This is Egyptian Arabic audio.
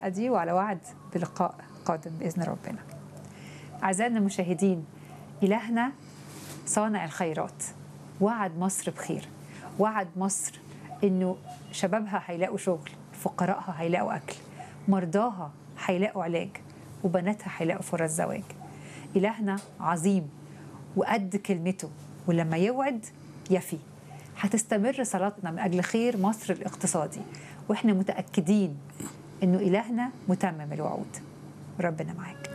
دي وعلى وعد بلقاء قادم باذن ربنا. اعزائنا المشاهدين الهنا صانع الخيرات وعد مصر بخير وعد مصر انه شبابها هيلاقوا شغل فقراءها هيلاقوا اكل مرضاها هيلاقوا علاج وبناتها هيلاقوا فرص زواج الهنا عظيم وقد كلمته ولما يوعد يفي هتستمر صلاتنا من اجل خير مصر الاقتصادي واحنا متاكدين انه الهنا متمم الوعود ربنا معاك